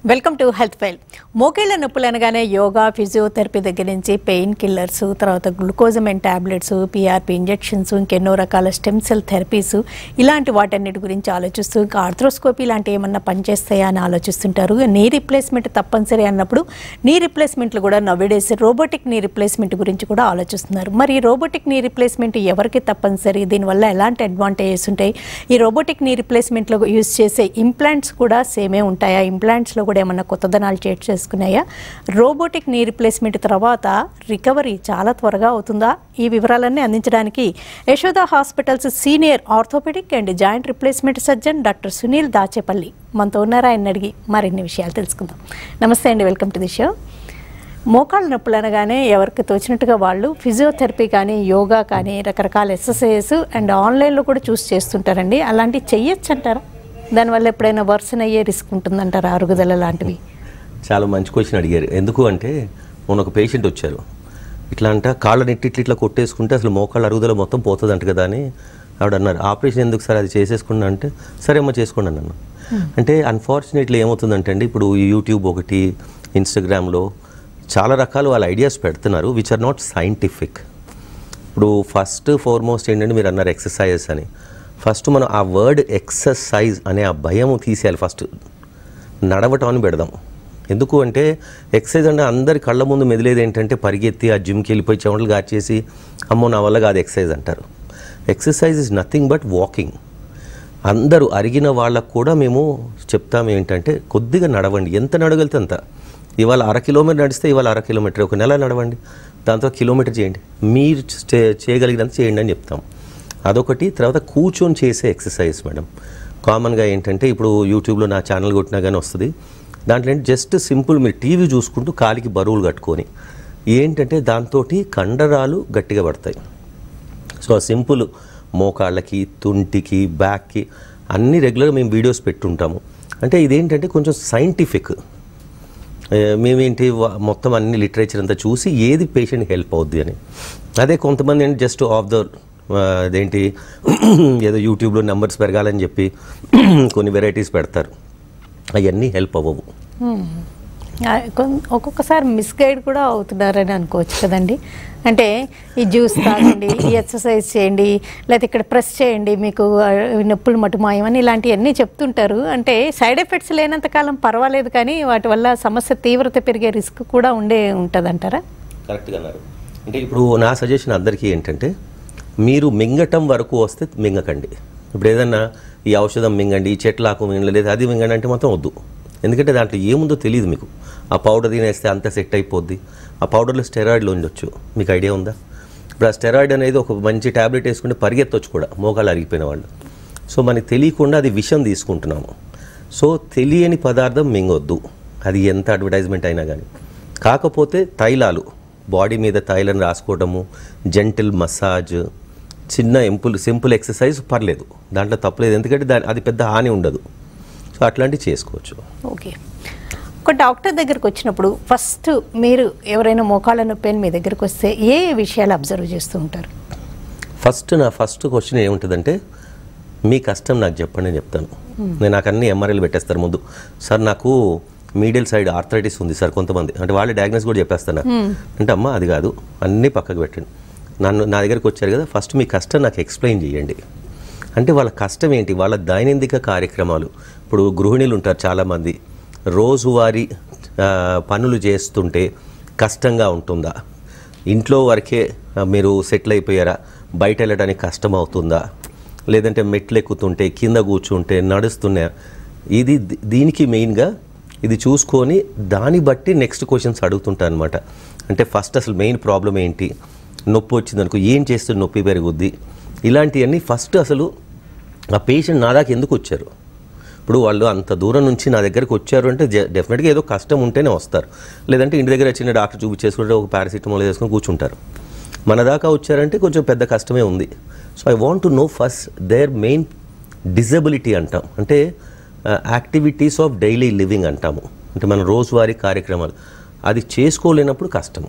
Welcome to health file మోకేళ్ల నొప్పులు అనగానే యోగా ఫిజియోథెరపీ దగ్గర నుంచి పెయిన్ కిల్లర్స్ తర్వాత గ్లూకోజమైన్ టాబ్లెట్స్ పిఆర్పి ఇంజెక్షన్స్ ఇంకెన్నో రకాల స్టెమ్ సెల్ థెరపీస్ ఇలాంటి వాటన్నిటి గురించి ఆలోచిస్తూ ఇంకా ఆర్థ్రోస్కోపీ ఇలాంటి ఏమన్నా పనిచేస్తాయా అని ఆలోచిస్తుంటారు నీ రిప్లేస్మెంట్ తప్పనిసరి అన్నప్పుడు నీ రిప్లేస్మెంట్లు కూడా నవ్వేడేసి రోబోటిక్ నీ రిప్లేస్మెంట్ గురించి కూడా ఆలోచిస్తున్నారు మరి రోబోటిక్ నీ రిప్లేస్మెంట్ ఎవరికి తప్పనిసరి దీనివల్ల ఎలాంటి అడ్వాంటేజెస్ ఉంటాయి ఈ రోబోటిక్ నీ రిప్లేస్మెంట్లో యూజ్ చేసే ఇంప్లాంట్స్ కూడా సేమే ఉంటాయా ఇంప్లాంట్స్లో కూడా ఏమన్నా కొత్తదనాలు చేట్ చేసుకున్నాయా రోబోటిక్ నీ రిప్లేస్మెంట్ తర్వాత రికవరీ చాలా త్వరగా అవుతుందా ఈ వివరాలన్నీ అందించడానికి Yashoda hospitals senior orthopaedic and joint replacement surgeon doctor Sunil Dachepalli మనతో ఉన్నారా ఆయన అడిగి మరిన్ని విషయాలు తెలుసుకుందాం నమస్తే అండి వెల్కమ్ టు ది షో మోకాళ్ళ నొప్పులు అనగానే ఎవరికి తోచినట్టుగా వాళ్ళు ఫిజియోథెరపీ కానీ యోగా కానీ రకరకాల ఎక్సర్సైజెస్ అండ్ ఆన్లైన్లో కూడా చూస్ చేస్తుంటారండి అలాంటివి చెయ్యొచ్చు అంటారా దానివల్ల ఎప్పుడైనా వర్సన్ అయ్యే రిస్క్ ఉంటుందంటారా అరుగుదల లాంటివి చాలా మంచి క్వశ్చన్ అడిగారు ఎందుకు అంటే మొన్న ఒక పేషెంట్ వచ్చారు ఇట్లా అంట కాళ్ళ నెట్టి ఇట్లా ఇట్లా కొట్టేసుకుంటే అసలు మోకాళ్ళ అరుగుదల మొత్తం పోతుంది అంట కదా అని ఆవిడ అన్నారు ఆపరేషన్ ఎందుకు సార్ అది చేసేసుకున్నా అంటే సరే అమ్మ చేసుకోండి అన్నాను అంటే అన్ఫార్చునేట్లీ ఏమవుతుందంటే అండి ఇప్పుడు యూట్యూబ్ ఒకటి ఇన్స్టాగ్రామ్లో చాలా రకాలు వాళ్ళ ఐడియాస్ పెడుతున్నారు విచ్ ఆర్ నాట్ సైంటిఫిక్ ఇప్పుడు ఫస్ట్ ఫార్మోస్ట్ ఏంటంటే మీరు అన్నారు ఎక్సర్సైజెస్ అని ఫస్ట్ మనం ఆ వర్డ్ ఎక్సర్సైజ్ అనే ఆ భయం తీసేయాలి ఫస్ట్ నడవటం అని పెడదాం ఎందుకు అంటే ఎక్సర్సైజ్ అంటే అందరి కళ్ళ ముందు మెదిలేది ఏంటంటే పరిగెత్తి ఆ జిమ్కి వెళ్ళిపోయి చెమటలు గార్చేసి అమ్మో నా వల్ల కాదు ఎక్సర్సైజ్ అంటారు exercise is nothing but walking అందరూ అరిగిన వాళ్ళకు కూడా మేము చెప్తాం ఏంటంటే కొద్దిగా నడవండి ఎంత నడగలితే అంత ఇవాళ అర కిలోమీటర్ నడిస్తే ఇవాళ అర కిలోమీటర్ ఒక నెల నడవండి దాంతో కిలోమీటర్ చేయండి మీరు చే- చేయగలిగినంత చేయండి అని చెప్తాం అదొకటి తర్వాత కూర్చొని చేసే ఎక్సర్సైజ్ మేడం కామన్గా ఏంటంటే ఇప్పుడు యూట్యూబ్లో నా ఛానల్ కొట్టినా కానీ వస్తుంది దాంట్లో ఏంటి జస్ట్ సింపుల్ మీరు టీవీ చూసుకుంటూ కాలికి బరువులు కట్టుకొని ఏంటంటే దాంతో కండరాలు గట్టిగా పడతాయి సో ఆ సింపుల్ మోకాళ్ళకి తుంటికి బ్యాక్కి అన్ని రెగ్యులర్గా మేము వీడియోస్ పెట్టుంటాము అంటే ఇదేంటంటే కొంచెం సైంటిఫిక్ ఏ, మేమేంటి వ- మొత్తం అన్ని లిటరేచర్ అంతా చూసి ఏది పేషెంట్కి హెల్ప్ అవుద్ది అని అదే కొంతమంది ఏంటి జస్ట్ ఆఫ్ ద అదేంటి ఏదో యూట్యూబ్లో నెంబర్స్ పెరగాలని చెప్పి కొన్ని వెరైటీస్ పెడతారు అవన్నీ హెల్ప్ అవ్వవు ఆ, కొన్- ఒక్కొక్కసారి మిస్గైడ్ కూడా అవుతున్నారని అనుకోవచ్చు కదండి అంటే ఈ జ్యూస్ తాగండి ఈ ఎక్సర్సైజ్ చేయండి లేకపోతే ఇక్కడ ప్రెస్ చేయండి మీకు ఆ, నొప్పులు మటుమాయమని ఇలాంటివన్నీ చెప్తుంటారు అంటే సైడ్ ఎఫెక్ట్స్ లేనంత కాలం పర్వాలేదు కానీ వాటి వల్ల సమస్య తీవ్రత పెరిగే రిస్క్ కూడా ఉండే ఉంటుందంటారా కరెక్ట్గా అన్నారు అంటే ఇప్పుడు నా సజెషన్ అందరికీ ఏంటంటే మీరు మింగటం వరకు వస్తే మింగకండి ఇప్పుడు ఏదన్నా ఈ ఔషధం మింగండి ఈ చెట్లు ఆకు మింగండి లేదా అది మింగండి అంటే మాత్రం వద్దు ఎందుకంటే దాంట్లో ఏముందో తెలియదు మీకు ఆ పౌడర్ తినేస్తే అంత సెట్ అయిపోద్ది ఆ పౌడర్లో స్టెరాయిడ్లు ఉండొచ్చు మీకు ఐడియా ఉందా ఇప్పుడు ఆ స్టెరాయిడ్ అనేది ఒక మంచి ట్యాబ్లెట్ వేసుకుంటే పరిగెత్తొచ్చు కూడా మోకాలు అరిగిపోయిన వాళ్ళు సో మనకి తెలియకుండా అది విషం తీసుకుంటున్నాము సో తెలియని పదార్థం మింగొద్దు అది ఎంత అడ్వర్టైజ్మెంట్ అయినా కానీ కాకపోతే తైలాలు బాడీ మీద తైలం రాసుకోవడము జెంటిల్ మసాజ్ చిన్న ఎంపుల్ సింపుల్ ఎక్సర్సైజ్ పర్లేదు దాంట్లో తప్పలేదు ఎందుకంటే దాని అది పెద్ద హాని ఉండదు సో అట్లాంటివి చేసుకోవచ్చు ఓకే ఒక డాక్టర్ దగ్గరకు వచ్చినప్పుడు ఫస్ట్ మీరు ఎవరైనా మోకాళ్ళ నొప్పి అని మీ దగ్గరకు వస్తే ఏ ఏ విషయాలు అబ్జర్వ్ చేస్తూ ఉంటారు ఫస్ట్ నా ఫస్ట్ క్వశ్చన్ ఏముంటుందంటే మీ కష్టం నాకు చెప్పండి అని చెప్తాను నేను నాకు అన్ని ఎంఆర్ఐలు పెట్టేస్తారు ముందు సార్ నాకు మీడియల్ సైడ్ ఆర్థరైటిస్ ఉంది సార్ కొంతమంది అంటే వాళ్ళు డయాగ్నోస్ కూడా చెప్పేస్తాను నాకు. అంటే అమ్మ అది కాదు అన్నీ పక్కకు పెట్టండి నన్ను నా దగ్గరికి వచ్చారు కదా ఫస్ట్ మీ కష్టం నాకు ఎక్స్ప్లెయిన్ చేయండి అంటే వాళ్ళ కష్టం ఏంటి వాళ్ళ దైనందిక కార్యక్రమాలు ఇప్పుడు గృహిణులు ఉంటారు చాలామంది రోజువారీ ఆ, పనులు చేస్తుంటే కష్టంగా ఉంటుందా ఇంట్లో వరకే ఆ, మీరు సెటిల్ అయిపోయారా బయట వెళ్ళడానికి కష్టం అవుతుందా లేదంటే మెట్లు ఎక్కుతుంటే కింద కూర్చుంటే నడుస్తున్నా ఇది దీ- దీనికి మెయిన్గా ఇది చూసుకొని దాన్ని బట్టి నెక్స్ట్ క్వశ్చన్స్ అడుగుతుంటా అనమాట అంటే ఫస్ట్ అసలు మెయిన్ ప్రాబ్లం ఏంటి నొప్పి వచ్చిందనుకో ఏం చేస్తే నొప్పి పెరుగుద్ది ఇలాంటివన్నీ ఫస్ట్ అసలు ఆ పేషెంట్ నా దాకా ఎందుకు వచ్చారు ఇప్పుడు వాళ్ళు అంత దూరం నుంచి నా దగ్గరికి వచ్చారు అంటే జ- డెఫినెట్గా ఏదో కష్టం ఉంటేనే వస్తారు లేదంటే ఇంటి దగ్గర చిన్న డాక్టర్ చూపించేసుకుంటే ఒక పారాసిటమాల్ వేసుకొని కూర్చుంటారు మన దాకా వచ్చారంటే కొంచెం పెద్ద కష్టమే ఉంది so I want to know first their main disability అంటాం అంటే యాక్టివిటీస్ ఆఫ్ డైలీ లివింగ్ అంటాము అంటే మన రోజువారీ కార్యక్రమాలు అది చేసుకోలేనప్పుడు కష్టము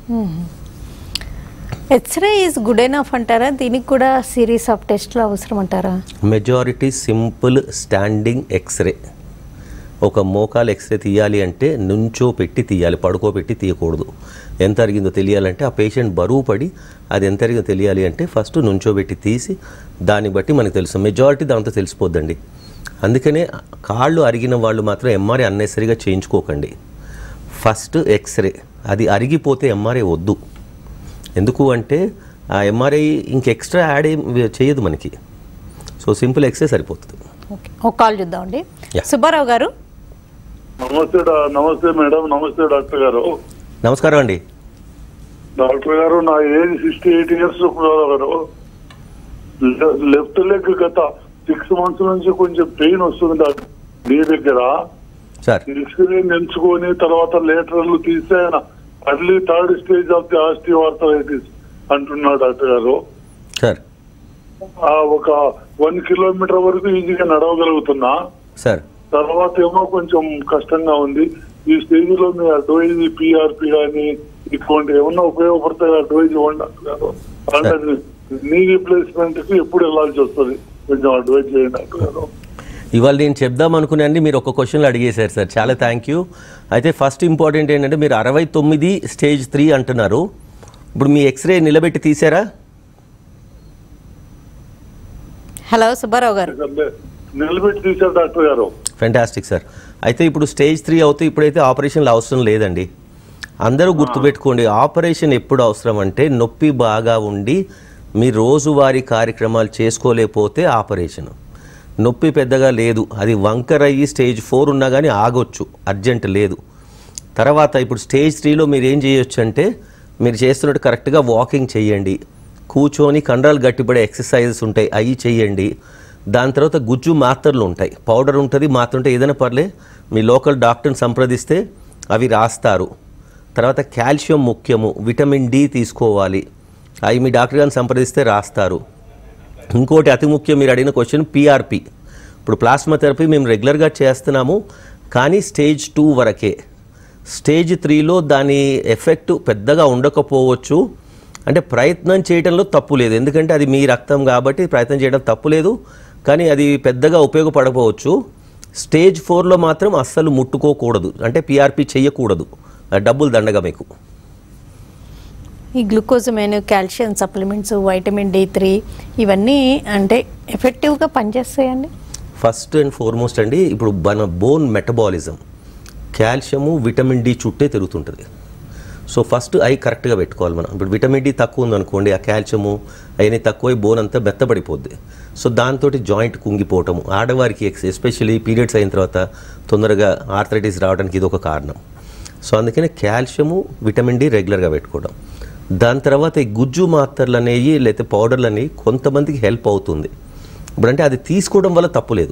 ఎక్స్రే ఈజ్ గుడ్ ఎనఫ్ అంటారా దీనికి కూడా సిరీస్ ఆఫ్ టెస్ట్లు అవసరం అంటారా మెజారిటీ సింపుల్ స్టాండింగ్ ఎక్స్రే ఒక మోకాలు ఎక్స్రే తీయాలి అంటే నుంచో పెట్టి తీయాలి పడుకోబెట్టి తీయకూడదు ఎంత అరిగిందో తెలియాలంటే ఆ పేషెంట్ బరువు పడి అది ఎంత అరిగిందో తెలియాలి అంటే ఫస్ట్ నుంచోబెట్టి తీసి దాన్ని బట్టి మనకు తెలుసు మెజారిటీ దాంతో తెలిసిపోద్దండి అందుకనే కాళ్ళు అరిగిన వాళ్ళు మాత్రం ఎంఆర్ఐ అన్నెసరిగా చేయించుకోకండి ఫస్ట్ ఎక్స్రే అది అరిగిపోతే ఎంఆర్ఐ వద్దు ఎందుకు అంటే ఆ ఎంఆర్ఐ ఇంక ఎక్స్ట్రా యాడ్ ఏం చేయదు మనకి సో సింపుల్ ఎక్స్రే సరిపోతుంది ఓకే ఒక కాల్ చూద్దామండి Yeah. సుబ్బారావు గారు నమస్తే డా- నమస్తే మేడం నమస్తే డాక్టర్ గారు నమస్కారం అండి డాక్టర్ గారు నా age sixty eight years garu లె- లెఫ్ట్ లెగ్ గత సిక్స్ మంత్స్ నుంచి కొంచెం పెయిన్ వస్తుంది డాక్టర్ నీ దగ్గర సార్ ఎక్స్రే ఎంచుకొని తర్వాత లేటర్లు తీస్తే ఆయన early third stage of the osteoarthritis అంటున్నాడు డాక్టర్ గారు సార్ ఆ ఒక వన్ కిలోమీటర్ వరకు ఈజీగా నడవగలుగుతున్నా సార్ తర్వాత ఏమో కొంచెం కష్టంగా ఉంది ఈ స్టేజ్ లో మీ అడ్వైజ్ పిఆర్పి కానీ ఇటువంటి ఏమన్నా ఉపయోగపడతాయి అడ్వైజ్ ఇవ్వండి అంటున్నారు అంటే నీ రీప్లేస్మెంట్ కి ఎప్పుడు వెళ్ళాల్సి వస్తుంది కొంచెం అడ్వైజ్ చేయండి అంటున్నారు ఇవాళ నేను చెప్దాం అనుకున్నాను మీరు ఒక క్వశ్చన్లో అడిగేశారు సార్ చాలా థ్యాంక్ యూ అయితే ఫస్ట్ ఇంపార్టెంట్ ఏంటంటే మీరు అరవై తొమ్మిది స్టేజ్ త్రీ అంటున్నారు ఇప్పుడు మీ ఎక్స్రే నిలబెట్టి తీసారా హలో సుబ్బారావు గారు ఎందుకంటే నిలబెట్టి తీశారు డాక్టర్ గారు ఫెంటాస్టిక్ సార్ అయితే ఇప్పుడు స్టేజ్ త్రీ అవుతే ఇప్పుడైతే ఆపరేషన్లు అవసరం లేదండి అందరూ గుర్తుపెట్టుకోండి ఆపరేషన్ ఎప్పుడు అవసరం అంటే నొప్పి బాగా ఉండి మీ రోజువారీ కార్యక్రమాలు చేసుకోలేకపోతే ఆపరేషన్ నొప్పి పెద్దగా లేదు అది వంకర్ అయ్యి స్టేజ్ ఫోర్ ఉన్నా కానీ ఆగొచ్చు అర్జెంట్ లేదు తర్వాత ఇప్పుడు స్టేజ్ త్రీలో మీరు ఏం చేయొచ్చు అంటే మీరు చేస్తున్నట్టు కరెక్ట్గా వాకింగ్ చేయండి కూర్చొని కండరాలు గట్టిపడే ఎక్సర్సైజెస్ ఉంటాయి అవి చేయండి దాని తర్వాత గుజ్జు మాత్రలు ఉంటాయి పౌడర్ ఉంటుంది మాత్ర ఉంటే ఏదైనా పర్లే మీ లోకల్ డాక్టర్ని సంప్రదిస్తే అవి రాస్తారు తర్వాత కాల్షియం ముఖ్యము విటమిన్ డి తీసుకోవాలి అవి మీ డాక్టర్ గారిని సంప్రదిస్తే రాస్తారు ఇంకోటి అతి ముఖ్యం మీరు అడిగిన క్వశ్చన్ పిఆర్పి ఇప్పుడు ప్లాస్మా థెరపీ మేము రెగ్యులర్గా చేస్తున్నాము కానీ స్టేజ్ టూ వరకే స్టేజ్ త్రీలో దాని ఎఫెక్ట్ పెద్దగా ఉండకపోవచ్చు అంటే ప్రయత్నం చేయడంలో తప్పు లేదు ఎందుకంటే అది మీ రక్తం కాబట్టి ప్రయత్నం చేయడం తప్పు లేదు కానీ అది పెద్దగా ఉపయోగపడకపోవచ్చు స్టేజ్ ఫోర్లో మాత్రం అస్సలు ముట్టుకోకూడదు అంటే పిఆర్పి చేయకూడదు అది డబ్బులు దండగా మీకు ఈ glucosamine calcium supplements vitamin D three ఇవన్నీ అంటే ఎఫెక్టివ్గా పనిచేస్తాయండి ఫస్ట్ అండ్ ఫార్మోస్ట్ అండి ఇప్పుడు మన bone metabolism calcium vitamin D చుట్టే తిరుగుతుంటుంది సో ఫస్ట్ అవి కరెక్ట్గా పెట్టుకోవాలి మనం ఇప్పుడు విటమిన్ డి తక్కువ ఉందనుకోండి ఆ కాల్షియము అవన్నీ తక్కువై బోన్ అంతా మెత్తబడిపోద్ది సో దాంతో జాయింట్ కుంగిపోవటము ఆడవారికి ఎక్స్ ఎస్పెషల్లీ పీరియడ్స్ అయిన తర్వాత తొందరగా ఆర్థరైటిస్ రావడానికి ఇది ఒక కారణం సో అందుకనే కాల్షియము విటమిన్ డి రెగ్యులర్గా పెట్టుకోవడం దాని తర్వాత ఈ గుజ్జు మాత్రలు అనేవి లేకపోతే పౌడర్లు అనేవి కొంతమందికి హెల్ప్ అవుతుంది ఇప్పుడంటే అది తీసుకోవడం వల్ల తప్పులేదు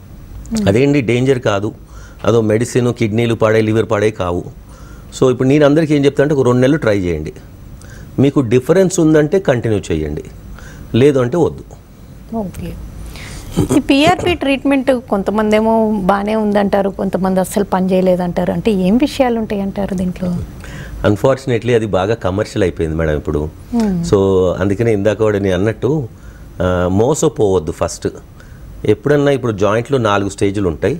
అదేంటి డేంజర్ కాదు అదో మెడిసిన్ కిడ్నీలు పాడే లివర్ పాడే కావు సో ఇప్పుడు నేను అందరికీ ఏం చెప్తా అంటే ఒక రెండు నెలలు ట్రై చేయండి మీకు డిఫరెన్స్ ఉందంటే కంటిన్యూ చేయండి లేదు అంటే వద్దు ఓకే ఈ పిఆర్పి ట్రీట్మెంట్ కొంతమంది ఏమో బాగానే ఉందంటారు కొంతమంది అస్సలు పని చేయలేదంటారు అంటే ఏం విషయాలు ఉంటాయి అంటారు దీంట్లో అన్ఫార్చునేట్లీ అది బాగా కమర్షియల్ అయిపోయింది మేడం ఇప్పుడు సో అందుకనే ఇందాక కూడా నేను అన్నట్టు ఆ, మోసపోవద్దు ఫస్ట్ ఎప్పుడన్నా ఇప్పుడు జాయింట్లో నాలుగు స్టేజ్లు ఉంటాయి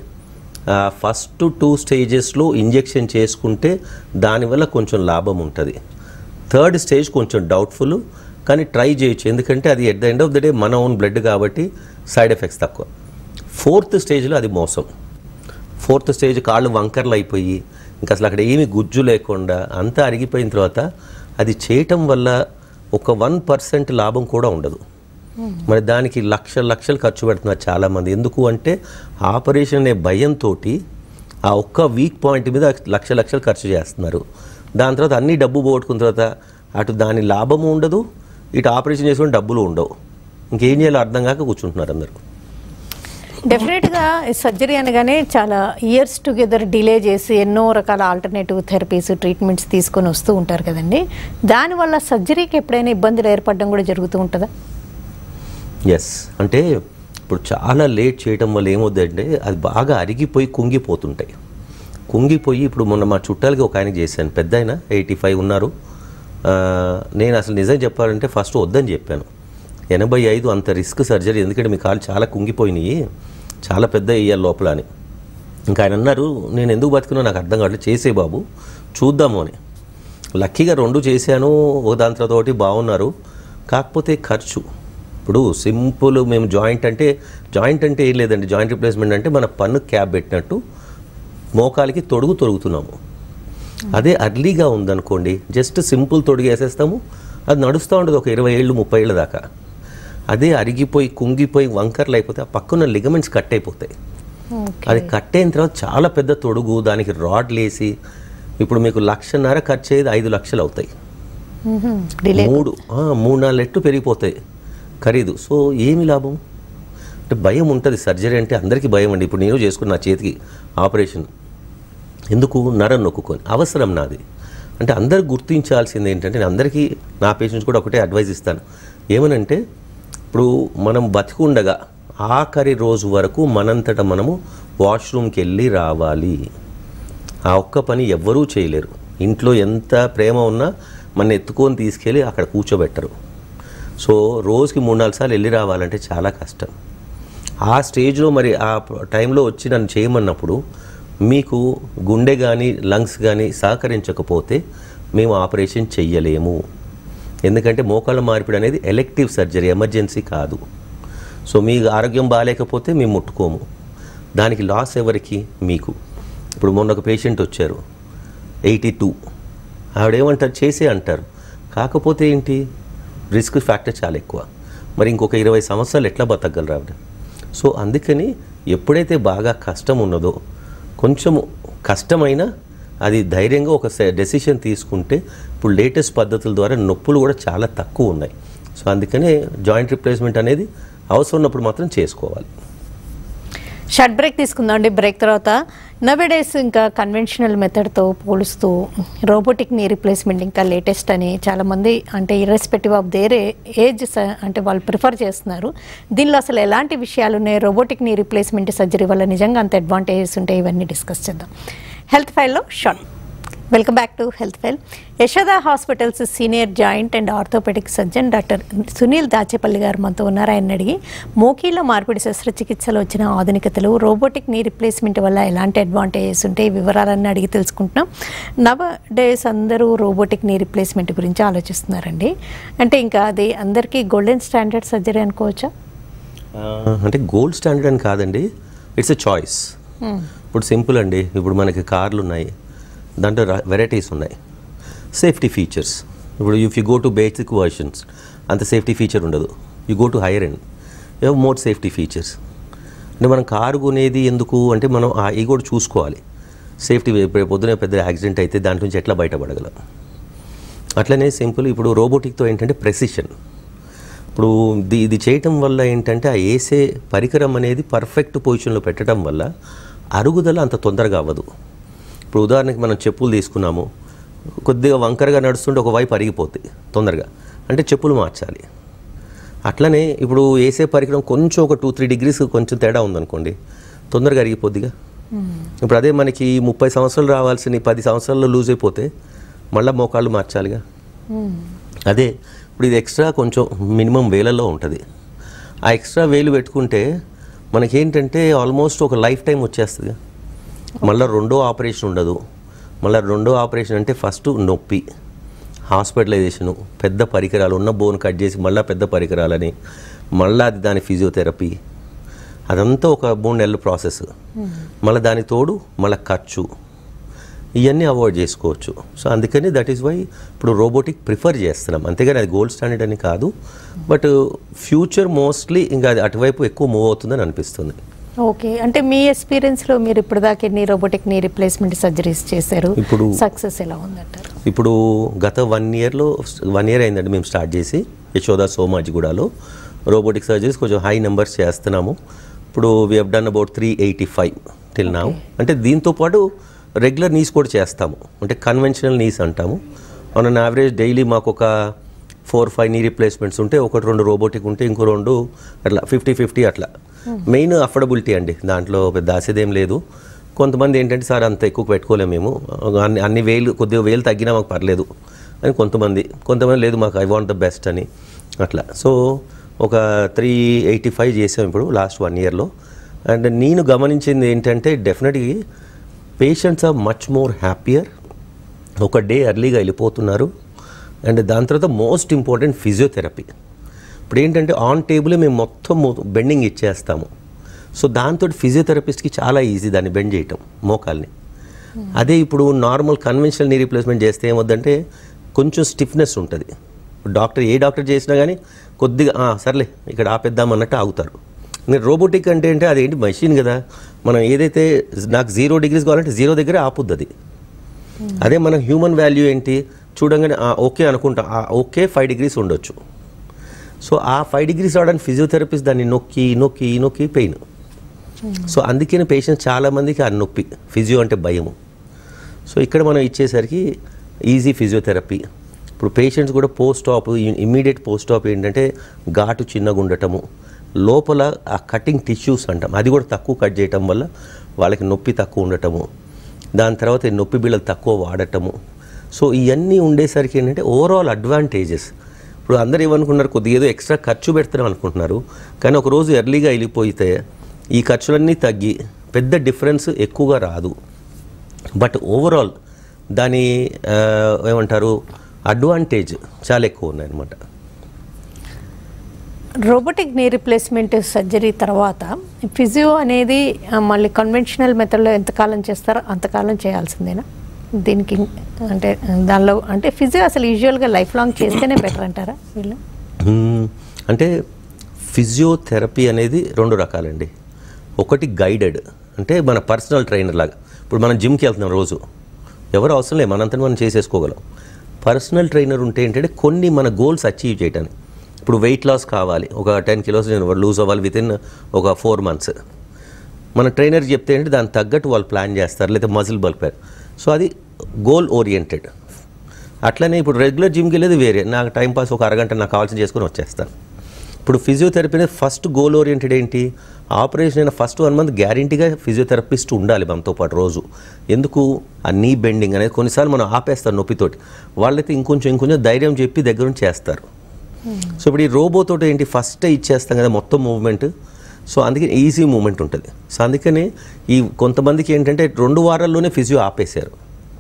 ఫస్ట్ టూ స్టేజెస్లో ఇంజెక్షన్ చేసుకుంటే దానివల్ల కొంచెం లాభం ఉంటుంది థర్డ్ స్టేజ్ కొంచెం డౌట్ఫుల్ కానీ ట్రై చేయొచ్చు ఎందుకంటే అది at the end of the day మన ఓన్ బ్లడ్ కాబట్టి సైడ్ ఎఫెక్ట్స్ తక్కువ ఫోర్త్ స్టేజ్లో అది మోసం ఫోర్త్ స్టేజ్ కాళ్ళు వంకర్లు అయిపోయి ఇంకా అసలు అక్కడ ఏమి గుజ్జు లేకుండా అంతా అరిగిపోయిన తర్వాత అది చేయటం వల్ల ఒక వన్ పర్సెంట్ లాభం కూడా ఉండదు మరి దానికి లక్షల లక్షలు ఖర్చు పెడుతున్నారు చాలామంది ఎందుకు అంటే ఆపరేషన్ అనే భయంతో ఆ ఒక్క వీక్ పాయింట్ మీద లక్ష లక్షలు ఖర్చు చేస్తున్నారు దాని తర్వాత అన్ని డబ్బు పోగొట్టుకున్న తర్వాత అటు దాని లాభము ఉండదు ఇటు ఆపరేషన్ చేసుకుని డబ్బులు ఉండవు ఇంకేం చేయాలో అర్థం కాక కూర్చుంటున్నారు అందరూ డెఫినెట్గా సర్జరీ అనగానే చాలా ఇయర్స్ టుగెదర్ డిలే చేసి ఎన్నో రకాల ఆల్టర్నేటివ్ థెరపీస్ ట్రీట్మెంట్స్ తీసుకొని వస్తూ ఉంటారు కదండి దానివల్ల సర్జరీకి ఎప్పుడైనా ఇబ్బందులు ఏర్పడడం కూడా జరుగుతూ ఉంటుందా ఎస్ అంటే ఇప్పుడు చాలా లేట్ చేయడం వల్ల ఏమవుతుందంటే అది బాగా అరిగిపోయి కుంగిపోతుంటాయి కుంగిపోయి ఇప్పుడు మొన్న మా చుట్టాలకి ఒక ఆయన చేశాను పెద్ద ఆయన ఎయిటీ ఫైవ్ ఉన్నారు ఆ, నేను అసలు నిజం చెప్పాలంటే ఫస్ట్ వద్దని చెప్పాను ఎనభై ఐదు అంత రిస్క్ సర్జరీ ఎందుకంటే మీ కాళ్ళు చాలా కుంగిపోయినాయి చాలా పెద్ద వేయాలి లోపల అని ఇంకా ఆయన అన్నారు నేను ఎందుకు బతుకున్నా నాకు అర్థం కావట్లేదు చేసే బాబు చూద్దాము అని లక్కీగా రెండు చేశాను ఒక దాని తర్వాత ఒకటి బాగున్నారు కాకపోతే ఖర్చు ఇప్పుడు సింపుల్ మేము జాయింట్ అంటే జాయింట్ అంటే ఏం లేదండి జాయింట్ రిప్లేస్మెంట్ అంటే మన పన్ను క్యాబ్ పెట్టినట్టు మోకాలికి తొడుగు తొడుగుతున్నాము అదే అర్లీగా ఉందనుకోండి జస్ట్ సింపుల్ తొడుగు వేసేస్తాము అది నడుస్తూ ఉంటుంది ఒక ఇరవై ఏళ్ళు ముప్పై ఏళ్ళ దాకా అదే అరిగిపోయి కుంగిపోయి వంకర్లు అయిపోతే ఆ పక్కన లిగమెంట్స్ కట్ అయిపోతాయి అది కట్ అయిన తర్వాత చాలా పెద్ద తొడుగు దానికి రాడ్లు వేసి ఇప్పుడు మీకు లక్షన్నర ఖర్చు అయ్యేది ఐదు లక్షలు అవుతాయి డిలే మూడు ఆ, మూడు నాలుగు రెట్లు పెరిగిపోతాయి ఖరీదు సో ఏమి లాభం అంటే భయం ఉంటుంది సర్జరీ అంటే అందరికీ భయం అండి ఇప్పుడు నేను చేసుకున్న నా చేతికి ఆపరేషన్ ఎందుకు నరం నొక్కుకొని అవసరం నాది అంటే అందరు గుర్తించాల్సింది ఏంటంటే నేను అందరికీ నా పేషెంట్స్ కూడా ఒకటే అడ్వైస్ ఇస్తాను ఏమనంటే ఇప్పుడు మనం బతికుండగా ఆఖరి రోజు వరకు మనంతట మనము వాష్రూమ్కి వెళ్ళి రావాలి ఆ ఒక్క పని ఎవ్వరూ చేయలేరు ఇంట్లో ఎంత ప్రేమ ఉన్నా మన ఎత్తుకొని తీసుకెళ్ళి అక్కడ కూర్చోబెట్టరు సో రోజుకి మూడు నాలుగు సార్లు వెళ్ళి రావాలంటే చాలా కష్టం ఆ స్టేజ్లో మరి ఆ టైంలో వచ్చి నన్ను చేయమన్నప్పుడు మీకు గుండె కానీ లంగ్స్ కానీ సహకరించకపోతే మేము ఆపరేషన్ చెయ్యలేము ఎందుకంటే మోకాళ్ళ మార్పిడి అనేది ఎలెక్టివ్ సర్జరీ ఎమర్జెన్సీ కాదు సో మీ ఆరోగ్యం బాగాలేకపోతే మేము ముట్టుకోము దానికి లాస్ ఎవరికి మీకు ఇప్పుడు మొన్న ఒక పేషెంట్ వచ్చారు ఎయిటీ టూ ఆవిడేమంటారు చేసే అంటారు కాకపోతే ఏంటి రిస్క్ ఫ్యాక్టర్ చాలా ఎక్కువ మరి ఇంకొక ఇరవై సంవత్సరాలు ఎట్లా బతకగలరు ఆవిడ సో అందుకని ఎప్పుడైతే బాగా కష్టం ఉన్నదో కొంచెము కష్టమైనా అది ధైర్యంగా ఒక డెసిషన్ తీసుకుంటే ఇప్పుడు లేటెస్ట్ పద్ధతుల ద్వారా నొప్పులు కూడా చాలా తక్కువ ఉన్నాయి సో అందుకనే జాయింట్ రిప్లేస్మెంట్ అనేది అవసరం ఉన్నప్పుడు మాత్రం చేసుకోవాలి షర్ట్ బ్రేక్ తీసుకుందాం అండి బ్రేక్ తర్వాత నవేడేస్ ఇంకా కన్వెన్షనల్ మెథడ్తో పోలుస్తూ రోబోటిక్ నీ రీప్లేస్మెంట్ ఇంకా లేటెస్ట్ అని చాలామంది అంటే ఇర్రెస్పెక్టివ్ ఆఫ్ దేర్ ఏజ్ అంటే వాళ్ళు ప్రిఫర్ చేస్తున్నారు దీనిలో అసలు ఎలాంటి విషయాలు ఉన్నాయి రోబోటిక్ నీ రీప్లేస్మెంట్ సర్జరీ వల్ల నిజంగా అంత అడ్వాంటేజెస్ ఉంటాయి ఇవన్నీ డిస్కస్ చేద్దాం హెల్త్ ఫైల్లో short welcome back to health file Yashoda hospitals senior joint and orthopaedic surgeon doctor Sunil Dachepalli garu మనతో ఉన్నారు ఆయన అడిగి మోకీలో మార్పిడి శస్త్రచికిత్సలో వచ్చిన ఆధునికతలు రోబోటిక్ నీ రిప్లేస్మెంట్ వల్ల ఎలాంటి అడ్వాంటేజెస్ ఉంటాయి వివరాలన్నీ అడిగి తెలుసుకుంటున్నాం నవ డేస్ అందరూ రోబోటిక్ నీ రిప్లేస్మెంట్ గురించి ఆలోచిస్తున్నారండి అంటే ఇంకా అది అందరికీ గోల్డెన్ స్టాండర్డ్ సర్జరీ అనుకోవచ్చా అంటే గోల్డ్ స్టాండర్డ్ అని కాదండి ఇట్స్ ఎ చాయిస్ ఇప్పుడు సింపుల్ అండి ఇప్పుడు మనకి కార్లు ఉన్నాయి దాంట్లో వెరైటీస్ ఉన్నాయి సేఫ్టీ ఫీచర్స్ ఇప్పుడు if you go to basic versions అంత సేఫ్టీ ఫీచర్ ఉండదు you go to higher end you have more safety features అంటే మనం కారు కొనేది ఎందుకు అంటే మనం ఆ ఈ కూడా చూసుకోవాలి సేఫ్టీ ఇప్పుడు పొద్దున పెద్ద యాక్సిడెంట్ అయితే దాంట్ నుంచి ఎట్లా బయటపడగలం అట్లనే సింపుల్ ఇప్పుడు రోబోటిక్తో ఏంటంటే ప్రెసిషన్ ఇప్పుడు ఇది ఇది చేయటం వల్ల ఏంటంటే ఆ వేసే పరికరం అనేది పర్ఫెక్ట్ పొజిషన్లో పెట్టడం వల్ల అరుగుదల అంత తొందరగా అవ్వదు ఇప్పుడు ఉదాహరణకి మనం చెప్పులు తీసుకున్నాము కొద్దిగా వంకరగా నడుస్తుంటే ఒకవైపు అరిగిపోతాయి తొందరగా అంటే చెప్పులు మార్చాలి అట్లనే ఇప్పుడు వేసే పరికరం కొంచెం ఒక టూ త్రీ డిగ్రీస్ కొంచెం తేడా ఉందనుకోండి తొందరగా అరిగిపోద్దిగా ఇప్పుడు అదే మనకి ముప్పై సంవత్సరాలు రావాల్సిన పది సంవత్సరాల్లో లూజ్ అయిపోతే మళ్ళీ మోకాళ్ళు మార్చాలిగా అదే ఇప్పుడు ఇది ఎక్స్ట్రా కొంచెం మినిమం వేలలో ఉంటుంది ఆ ఎక్స్ట్రా వేలు పెట్టుకుంటే మనకేంటంటే ఆల్మోస్ట్ ఒక లైఫ్ టైం వచ్చేస్తుంది మళ్ళీ రెండో ఆపరేషన్ ఉండదు మళ్ళీ రెండో ఆపరేషన్ అంటే ఫస్ట్ నొప్పి హాస్పిటలైజేషను పెద్ద పరికరాలు ఉన్న బోన్ కట్ చేసి మళ్ళీ పెద్ద పరికరాలని మళ్ళీ అది దాని ఫిజియోథెరపీ అదంతా ఒక మూడు నెలల ప్రాసెస్ మళ్ళీ దానికి తోడు మళ్ళీ ఖర్చు ఇవన్నీ అవాయిడ్ చేసుకోవచ్చు సో అందుకని దట్ ఈస్ వై ఇప్పుడు రోబోటిక్ ప్రిఫర్ చేస్తున్నాం అంతేగాని అది గోల్డ్ స్టాండర్డ్ అని కాదు బట్ ఫ్యూచర్ మోస్ట్లీ ఇంకా అది అటువైపు ఎక్కువ మూవ్ అవుతుందని అనిపిస్తుంది ఓకే అంటే మీ ఎక్స్పీరియన్స్లో మీరు ఇప్పటిదాకా ఎన్ని రోబోటిక్ నీ రిప్లేస్మెంట్ సర్జరీస్ చేశారు ఇప్పుడు- సక్సెస్ ఎలా ఉందంటారు ఇప్పుడు గత వన్ ఇయర్లో వన్ ఇయర్ అయిందండి మేము స్టార్ట్ చేసి యశోద సోమాజిగూడలో రోబోటిక్ సర్జరీస్ కొంచెం హై నెంబర్స్ చేస్తున్నాము ఇప్పుడు we have done about three eighty five till నా అంటే దీంతో పాటు రెగ్యులర్ నీస్ కూడా చేస్తాము అంటే కన్వెన్షనల్ నీస్ అంటాము ఆన్ అన్ యావరేజ్ డైలీ మాకు ఒక ఫోర్ ఫైవ్ నీ రిప్లేస్మెంట్స్ ఉంటే ఒకటి రెండు రోబోటిక్ ఉంటే ఇంకో రెండు అట్లా ఫిఫ్టీ ఫిఫ్టీ అట్లా మెయిన్ అఫోర్డబిలిటీ అండి దాంట్లో పెద్ద ఆశదేం లేదు కొంతమంది ఏంటంటే సార్ అంత ఎక్కువ పెట్టుకోలేము మేము అన్ని అన్ని వేలు కొద్దిగా వేలు తగ్గినా మాకు పర్లేదు అని కొంతమంది కొంతమంది లేదు మాకు ఐ వాంట్ ద బెస్ట్ అని అట్లా సో ఒక త్రీ ఎయిటీ ఫైవ్ చేసాం ఇప్పుడు లాస్ట్ వన్ ఇయర్లో అండ్ నేను గమనించింది ఏంటంటే డెఫినెట్గా patients are much more happier ఒక డే ఎర్లీగా వెళ్ళిపోతున్నారు అండ్ దాని తర్వాత మోస్ట్ ఇంపార్టెంట్ ఫిజియోథెరపీ ఇప్పుడు ఏంటంటే ఆన్ టేబుల్ మేము మొత్తం బెండింగ్ ఇచ్చేస్తాము సో దాంతో ఫిజియోథెరపిస్ట్కి చాలా ఈజీ దాన్ని బెండ్ చేయటం మోకాల్ని అదే ఇప్పుడు నార్మల్ కన్వెన్షనల్ నీ రీప్లేస్మెంట్ చేస్తే ఏమొద్దంటే కొంచెం స్టిఫ్నెస్ ఉంటుంది డాక్టర్ ఏ డాక్టర్ చేసినా కానీ కొద్దిగా "ఆ, సర్లే ఇక్కడ ఆపేద్దాం అన్నట్టు ఆగుతారు నేను రోబోటిక్ అంటే ఏంటి అదేంటి మెషిన్ కదా మనం ఏదైతే నాకు జీరో డిగ్రీస్ కావాలంటే జీరో దగ్గరే ఆపుద్ది అది అదే మన హ్యూమన్ వాల్యూ ఏంటి చూడంగానే "ఆ, ఓకే అనుకుంటాం "ఆ, ఓకే ఫైవ్ డిగ్రీస్ ఉండొచ్చు సో ఆ ఫైవ్ డిగ్రీస్ రావడానికి ఫిజియోథెరపిస్ట్ దాన్ని నొక్కి నొక్కి నొక్కి పెయిన్ సో అందుకని పేషెంట్స్ చాలామందికి ఆ నొప్పి ఫిజియో అంటే భయము సో ఇక్కడ మనం ఇచ్చేసరికి ఈజీ ఫిజియోథెరపీ ఇప్పుడు పేషెంట్స్ కూడా post op immediate post op ఏంటంటే ఘాటు చిన్నగా ఉండటము లోపల ఆ కటింగ్ టిష్యూస్ అంటాం అది కూడా తక్కువ కట్ చేయటం వల్ల వాళ్ళకి నొప్పి తక్కువ ఉండటము దాని తర్వాత ఈ నొప్పి బిళ్ళలు తక్కువ వాడటము సో ఇవన్నీ ఉండేసరికి ఏంటంటే ఓవరాల్ అడ్వాంటేజెస్ ఇప్పుడు అందరూ ఏమనుకున్నారు కొద్దిగా ఏదో ఎక్స్ట్రా ఖర్చు పెడతాం అనుకుంటున్నారు కానీ ఒక రోజు ఎర్లీగా వెళ్ళిపోతే ఈ ఖర్చులన్నీ తగ్గి పెద్ద డిఫరెన్స్ ఎక్కువగా రాదు బట్ ఓవరాల్ దాని ఆ, ఏమంటారు అడ్వాంటేజ్ చాలా ఎక్కువ ఉన్నాయన్నమాట రోబోటిక్ నీ రిప్లేస్మెంట్ సర్జరీ తర్వాత ఫిజియో అనేది ఆ, మళ్ళీ కన్వెన్షనల్ మెథడ్లో ఎంతకాలం చేస్తారో అంతకాలం చేయాల్సిందేనా దీనికి అంటే దానిలో అంటే ఫిజియో అసలు యూజువల్గా లైఫ్ లాంగ్ చేస్తేనే బెటర్ అంటారా వీళ్ళు మ్మ్. అంటే ఫిజియోథెరపీ అనేది రెండు రకాలండి ఒకటి గైడెడ్ అంటే మన పర్సనల్ ట్రైనర్ లాగా ఇప్పుడు మనం జిమ్కి వెళ్తున్నాం రోజు ఎవరు అవసరం లేదు మనంతా మనం చేసేసుకోగలం పర్సనల్ ట్రైనర్ ఉంటే ఏంటంటే కొన్ని మన గోల్స్ అచీవ్ చేయడానికి ఇప్పుడు వెయిట్ లాస్ కావాలి ఒక టెన్ కిలోస్ నేను లూజ్ అవ్వాలి విత్ ఇన్ ఒక ఫోర్ మంత్స్ మన ట్రైనర్ చెప్తే ఏంటి దానికి తగ్గట్టు వాళ్ళు ప్లాన్ చేస్తారు లేదా మజిల్ బల్క్ సో అది గోల్ ఓరియంటెడ్ అట్లనే ఇప్పుడు రెగ్యులర్ జిమ్కి వెళ్ళేది వేరే నాకు టైం పాస్ ఒక అరగంట నాకు కావాల్సిన చేసుకొని వచ్చేస్తాను ఇప్పుడు ఫిజియోథెరపీ అనేది ఫస్ట్ గోల్ ఓరియంటెడ్ ఏంటి ఆపరేషన్ అయిన ఫస్ట్ వన్ మంత్ గ్యారంటీగా ఫిజియోథెరపిస్ట్ ఉండాలి మనతో పాటు రోజు ఎందుకు ఆ నీ బెండింగ్ అనేది కొన్నిసార్లు మనం ఆపేస్తారు నొప్పితోటి వాళ్ళైతే ఇంకొంచెం ఇంకొంచెం ధైర్యం చెప్పి దగ్గర నుంచి చేస్తారు సో ఇప్పుడు ఈ రోబోతో ఏంటి ఫస్ట్ ఇచ్చేస్తాం కదా మొత్తం మూవ్మెంట్ సో అందుకే ఈజీ మూవ్మెంట్ ఉంటుంది సో అందుకనే ఈ కొంతమందికి ఏంటంటే రెండు వారాల్లోనే ఫిజియో ఆపేశారు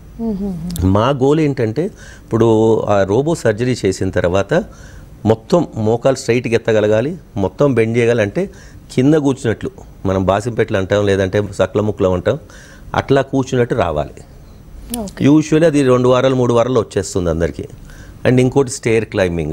మా గోల్ ఏంటంటే ఇప్పుడు ఆ రోబో సర్జరీ చేసిన తర్వాత మొత్తం మోకాలు స్ట్రైట్గా ఎత్తగలగాలి మొత్తం బెండ్ చేయగలంటే కింద కూర్చున్నట్లు మనం బాసింపెట్లు అంటాం లేదంటే సక్ల ముక్కలు అంటాం అట్లా కూర్చున్నట్టు రావాలి యూజువల్లీ అది రెండు వారాలు మూడు వారాలు వచ్చేస్తుంది అందరికీ అండ్ ఇంకోటి స్టేర్ క్లైంబింగ్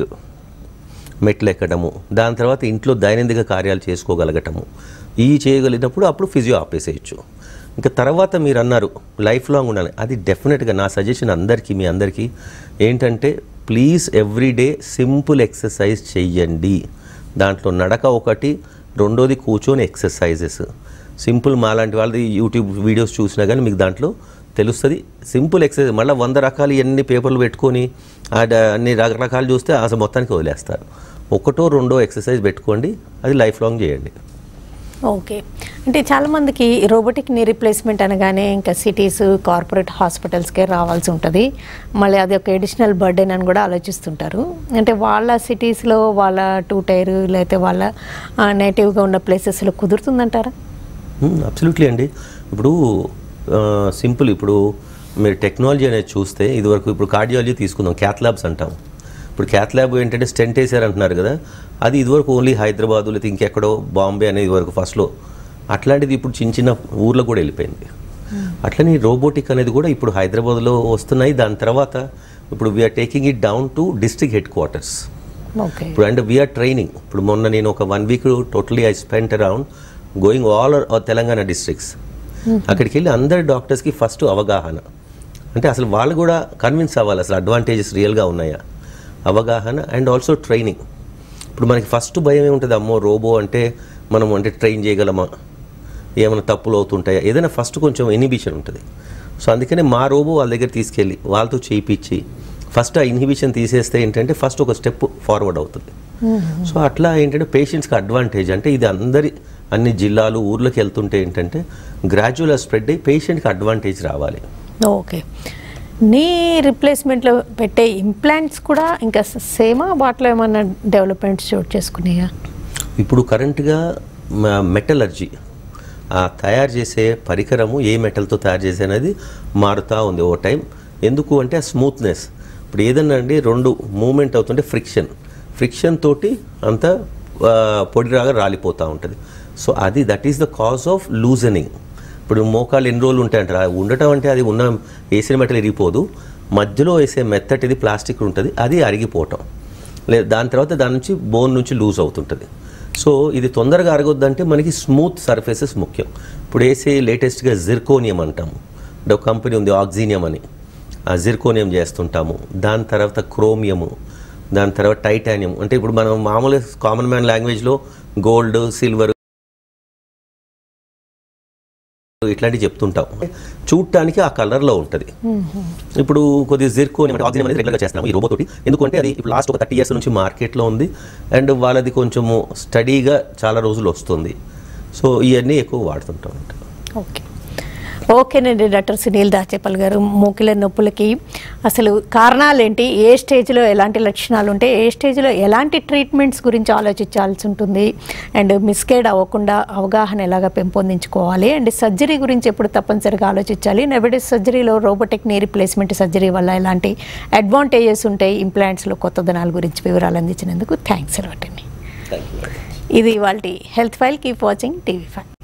మెట్లు ఎక్కడము దాని తర్వాత ఇంట్లో దైనందిక కార్యాలు చేసుకోగలగటము ఈ చేయగలిగినప్పుడు అప్పుడు ఫిజియో ఆపేసేయచ్చు ఇంకా తర్వాత మీరు అన్నారు లైఫ్ లాంగ్ ఉండాలి అది డెఫినెట్గా నా సజెషన్ అందరికీ మీ అందరికీ ఏంటంటే ప్లీజ్ ఎవ్రీడే సింపుల్ ఎక్సర్సైజ్ చెయ్యండి దాంట్లో నడక ఒకటి రెండోది కూర్చొని ఎక్సర్సైజెస్ సింపుల్ మాలాంటి వాళ్ళది యూట్యూబ్ వీడియోస్ చూసినా కానీ మీకు దాంట్లో తెలుస్తుంది సింపుల్ ఎక్సర్సైజ్ మళ్ళీ వంద రకాలు ఎన్ని పేపర్లు పెట్టుకొని ఆ డ- అన్ని రకరకాలు చూస్తే అసలు మొత్తానికి వదిలేస్తారు ఒకటో రెండో ఎక్సర్సైజ్ పెట్టుకోండి అది లైఫ్ లాంగ్ చేయండి ఓకే అంటే చాలామందికి రోబోటిక్ నీ రిప్లేస్మెంట్ అనగానే ఇంకా సిటీస్ కార్పొరేట్ హాస్పిటల్స్కే రావాల్సి ఉంటుంది మళ్ళీ అది ఒక ఎడిషనల్ బర్డెన్ అని కూడా ఆలోచిస్తుంటారు అంటే వాళ్ళ సిటీస్లో వాళ్ళ టూ టైర్ లేకపోతే వాళ్ళ నేటివ్గా ఉన్న ప్లేసెస్లో కుదురుతుందంటారా అబ్సల్యూట్లీ అండి ఇప్పుడు సింపుల్ ఇప్పుడు మీరు టెక్నాలజీ అనేది చూస్తే ఇదివరకు ఇప్పుడు కార్డియాలజీ తీసుకుందాం క్యాత్ ల్యాబ్స్ అంటాం ఇప్పుడు క్యాత్ ల్యాబ్ ఏంటంటే స్టెంట్ వేసారు అంటున్నారు కదా అది ఇదివరకు ఓన్లీ హైదరాబాద్ లేదా ఇంకెక్కడో బాంబే అనేది ఇదివరకు ఫస్ట్లో అట్లాంటిది ఇప్పుడు చిన్న చిన్న ఊర్లో కూడా వెళ్ళిపోయింది అట్లనే రోబోటిక్ అనేది కూడా ఇప్పుడు హైదరాబాద్లో వస్తున్నాయి దాని తర్వాత ఇప్పుడు we're taking it down to district headquarters okay ఇప్పుడు అండ్ వీఆర్ ట్రైనింగ్ ఇప్పుడు మొన్న నేను ఒక one week totally I spent around going all Telangana districts అక్కడికి వెళ్ళి అందరి డాక్టర్స్కి ఫస్ట్ అవగాహన అంటే అసలు వాళ్ళు కూడా కన్విన్స్ అవ్వాలి అసలు అడ్వాంటేజెస్ రియల్గా ఉన్నాయా అవగాహన అండ్ ఆల్సో ట్రైనింగ్ ఇప్పుడు మనకి ఫస్ట్ భయం ఏముంటుంది అమ్మో రోబో అంటే మనం అంటే ట్రైన్ చేయగలమా ఏమైనా తప్పులు అవుతుంటాయా ఏదైనా ఫస్ట్ కొంచెం ఇన్హిబిషన్ ఉంటుంది సో అందుకనే మా రోబో వాళ్ళ దగ్గర తీసుకెళ్ళి వాళ్ళతో చేయించి ఫస్ట్ ఆ ఇన్హిబిషన్ తీసేస్తే ఏంటంటే ఫస్ట్ ఒక స్టెప్ ఫార్వర్డ్ అవుతుంది సో అట్లా ఏంటంటే పేషెంట్స్కి అడ్వాంటేజ్ అంటే ఇది అందరి అన్ని జిల్లాలు ఊర్లోకి వెళ్తుంటే ఏంటంటే గ్రాడ్యువల్గా స్ప్రెడ్ అయ్యి పేషెంట్కి అడ్వాంటేజ్ రావాలి ఓకే నీ రిప్లేస్మెంట్లో పెట్టే ఇంప్లాంట్స్ కూడా ఇంకా సేమా వాటిలో ఏమన్నా డెవలప్మెంట్స్ చోటు చేసుకున్నాయా ఇప్పుడు కరెంట్గా మెటలర్జీ ఆ తయారు చేసే పరికరము ఏ మెటల్తో తయారు చేసే అనేది మారుతూ ఉంది ఓ టైం ఎందుకు అంటే ఆ స్మూత్నెస్ ఇప్పుడు ఏదన్నా అండి రెండు మూమెంట్ అవుతుంటే ఫ్రిక్షన్ ఫ్రిక్షన్ తోటి అంతా ఆ, పొడిరాగా రాలిపోతూ ఉంటుంది సో అది that is the cause of loosening ఇప్పుడు మోకాలు ఎన్ని రోజులు ఉంటాయంటారు అది ఉండటం అంటే అది ఉన్న వేసిన మెటల్ ఇరిగిపోదు మధ్యలో వేసే మెత్తటిది ప్లాస్టిక్ ఉంటుంది అది అరిగిపోవటం లేదు దాని తర్వాత దాని నుంచి బోన్ నుంచి లూజ్ అవుతుంటుంది సో ఇది తొందరగా అరగొద్దంటే మనకి స్మూత్ సర్ఫేసెస్ ముఖ్యం ఇప్పుడు వేసే లేటెస్ట్గా జిర్కోనియం అంటాము అంటే ఒక కంపెనీ ఉంది ఆక్సినియం అని ఆ జిర్కోనియం చేస్తుంటాము దాని తర్వాత క్రోమియము దాని తర్వాత టైటానియం అంటే ఇప్పుడు మనం మామూలుగా కామన్ మ్యాన్ లాంగ్వేజ్లో గోల్డ్ సిల్వర్ ఇట్లాంటివి చెప్తుంటాం చూడటానికి ఆ కలర్లో ఉంటుంది ఇప్పుడు కొద్దిగా జిర్కోని అంటే ఆక్సిజన్ అనేది రెగ్యులర్గా చేస్తున్నాము ఈ రోబో తోటి ఎందుకంటే అది ఇప్పుడు లాస్ట్ ఒక థర్టీ ఇయర్స్ నుంచి మార్కెట్లో ఉంది అండ్ వాళ్ళది కొంచెము స్టడీగా చాలా రోజులు వస్తుంది సో ఇవన్నీ ఎక్కువ వాడుతుంటాం ఓకే ఓకేనండి డాక్టర్ సునీల్ దాచేపల్ గారు మూకిల నొప్పులకి అసలు కారణాలు ఏంటి ఏ స్టేజ్లో ఎలాంటి లక్షణాలు ఉంటాయి ఏ స్టేజ్లో ఎలాంటి ట్రీట్మెంట్స్ గురించి ఆలోచించాల్సి ఉంటుంది అండ్ మిస్గైడ్ అవ్వకుండా అవగాహన ఎలాగ పెంపొందించుకోవాలి అండ్ సర్జరీ గురించి ఎప్పుడు తప్పనిసరిగా ఆలోచించాలి నెవడేస్ సర్జరీలో రోబోటిక్ నీ రిప్లేస్మెంట్ సర్జరీ వల్ల ఎలాంటి అడ్వాంటేజెస్ ఉంటాయి ఇంప్లాంట్స్లో కొత్తదనాల గురించి వివరాలు అందించినందుకు థ్యాంక్స్ అలాట్ అండి ఇది వాళ్ళ health file keep watching TV five